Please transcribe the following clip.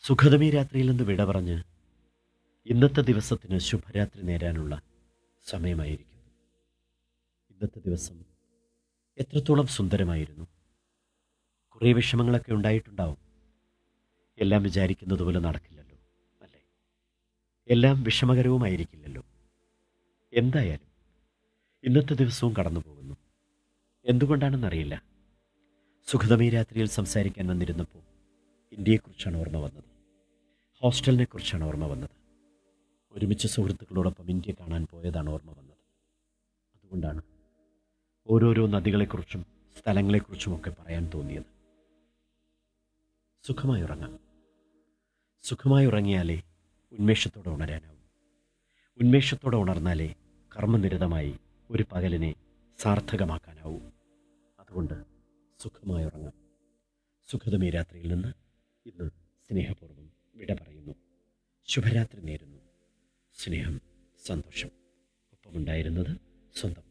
സുഖതമീ രാത്രിയിൽ നിന്ന് വിട പറഞ്ഞ് ഇന്നത്തെ ദിവസത്തിന് ശുഭരാത്രി നേരാനുള്ള സമയമായിരിക്കുന്നു ഇന്നത്തെ ദിവസം എത്രത്തോളം സുന്ദരമായിരുന്നു കുറേ വിഷമങ്ങളൊക്കെ ഉണ്ടായിട്ടുണ്ടാവും എല്ലാം വിചാരിക്കുന്നത് പോലെ നടക്കില്ലല്ലോ അല്ലേ എല്ലാം വിഷമകരവുമായിരിക്കില്ലല്ലോ എന്തായാലും ഇന്നത്തെ ദിവസവും കടന്നു പോകുന്നു എന്തുകൊണ്ടാണെന്നറിയില്ല സുഖതമീ രാത്രിയിൽ സംസാരിക്കാൻ വന്നിരുന്നപ്പോൾ ഇന്ത്യയെക്കുറിച്ചാണ് ഓർമ്മ വന്നത് ഹോസ്റ്റലിനെ കുറിച്ചാണ് ഓർമ്മ വന്നത് ഒരുമിച്ച് സുഹൃത്തുക്കളോടൊപ്പം ഇന്ത്യ കാണാൻ പോയതാണ് ഓർമ്മ വന്നത് അതുകൊണ്ടാണ് ഓരോരോ നദികളെക്കുറിച്ചും സ്ഥലങ്ങളെക്കുറിച്ചുമൊക്കെ പറയാൻ തോന്നിയത് സുഖമായി ഉറങ്ങാം സുഖമായി ഉറങ്ങിയാലേ ഉന്മേഷത്തോടെ ഉണരാനാവും ഉന്മേഷത്തോടെ ഉണർന്നാലേ കർമ്മനിരതമായി ഒരു പകലിനെ സാർത്ഥകമാക്കാനാവൂ അതുകൊണ്ട് സുഖമായി ഉറങ്ങാം സുഖതമേ രാത്രിയിൽ നിന്ന് ഇന്ന് സ്നേഹപൂർവ്വം വിട പറയുന്നു ശുഭരാത്രി നേരുന്നു സ്നേഹം സന്തോഷം ഒപ്പമുണ്ടായിരുന്നത് സ്വന്തം